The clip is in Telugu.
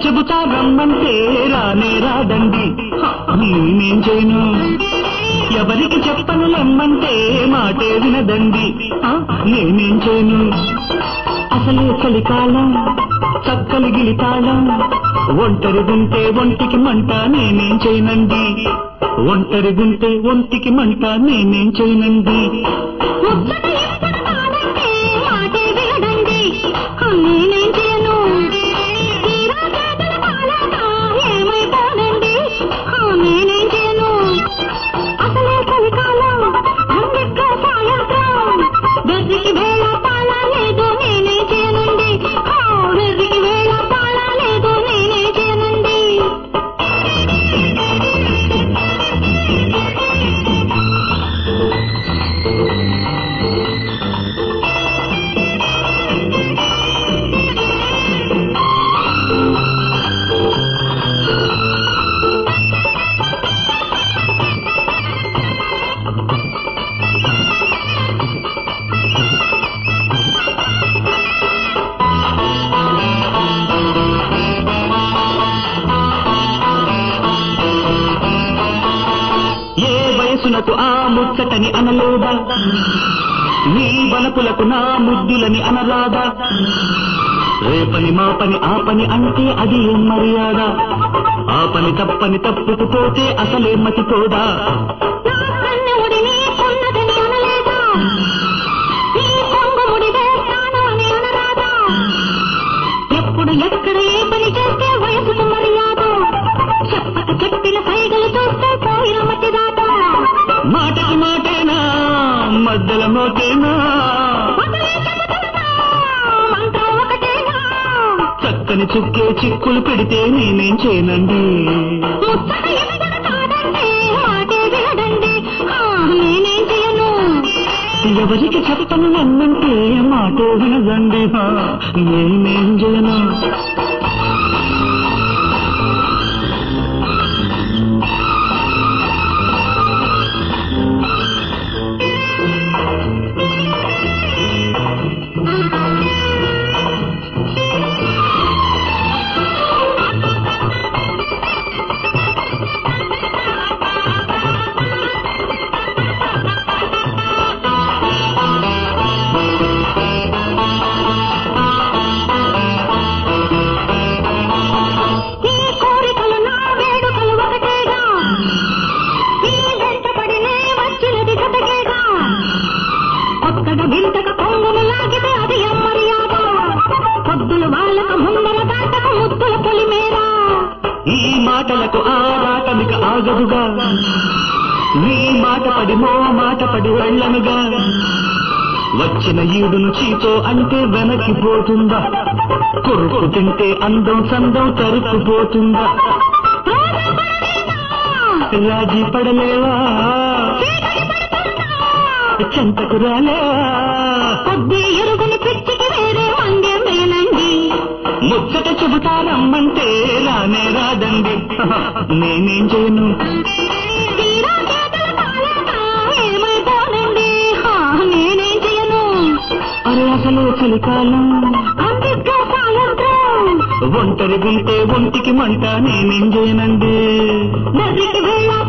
చెబుతా రమ్మంటే రానే రాదండి హ, నేనేం చేయను ఎవరికి చెప్పను లమ్మంటే మాటే వినదండి ఆ, నేనేం చేయను అసలే చలికాలం చక్కలి గిలితాళం ఒంటరిగుంటే ఒంటికి మంట నేనేం చేయనండి ఒంటరిగుంటే ఒంటికి మంట నేనేం చేయనండి ముచ్చట ఎప్పుడు కాదంటే మాటే వినడండి నేనేం చేయను తీరా చేతుల కాలాక ఏమైపోనండి నేనేం చేయను అసలే చలికాలం అన్నిట్లో సాయంత్రం వెర్రికి వేళ పాలా లేదు నేనే చేయనండి వెర్రికి వేళ పాలా లేదు నేనే చేయనండి ఏ వయసునకు ఆ ముచ్చటని అనలేదా నీ వలపులకు నా ముద్దులని అనరాదా రేపని మా పని ఆ పని అంటే అది ఏం మర్యాద ఆ పని తప్పని తప్పుకుపోతే అసలే మతిపోదా నా కన్నెముడి నీ కొన్నదని అనలేదా నీ కొంగుముడి వేస్తాను అని అనరాదా ఎప్పుడు ఎక్కడ ఏ పని చేస్తే వయసుకు మర్యాద చెప్పక చెప్పిన సైగలు చూస్తే పోయిన మతి దాట మాటకి మాటేనా మధ్యల మోటేనా ఒకటే చెబుతున్నా, మంత్రం ఒకటేనా చక్కని చుక్కే చిక్కులు పెడితే నేనేం చేయనండి ముచ్చట ఎప్పుడు కాదండి మాటే వినడండి ఆ, నేనేం చేయను ఎవరికి చెప్పను నన్నంటే మాట వినదండి హా, నేనేం చేయను నీ కోరికలు నా వేడుకలు ఒకటేగా నీ వెంటపడినే వచ్చినది జతకేగా కొత్తగా వింతగా కొంగును లాగితే అది మర్యాద పొద్దులు వాళ్ళక ముందర దాటక ముద్దుల పొలిమేరా ఈ మాటలకు ఆ రాటమిక ఆగదుగా నీ మాట పడి మో మాట పడి వెళ్ళనుగా వచ్చిన ఈడును చీతో అంటే వెనక్కిపోతుందా కొరుకు తింటే అందం సందం తరుక్కుపోతుందా రాజీ పడలేవా చెంతకు రాలేవా కొద్ది ఎరుగుని పిచ్చికి వేరే వందే మేనండి ముచ్చట చెబుతారమ్మంటే రానే రాదండి నేనేం చేయను తీరా చేతుల కాలాక ఏమైపోనండి హా, నేనేం చేయను అరే అసలు చలికాలం అందిట్లో సాయంత్రం ఒంటరి గుంటే ఒంటికి మంట నేనేం చేయనండి నదికి వెళ్ళ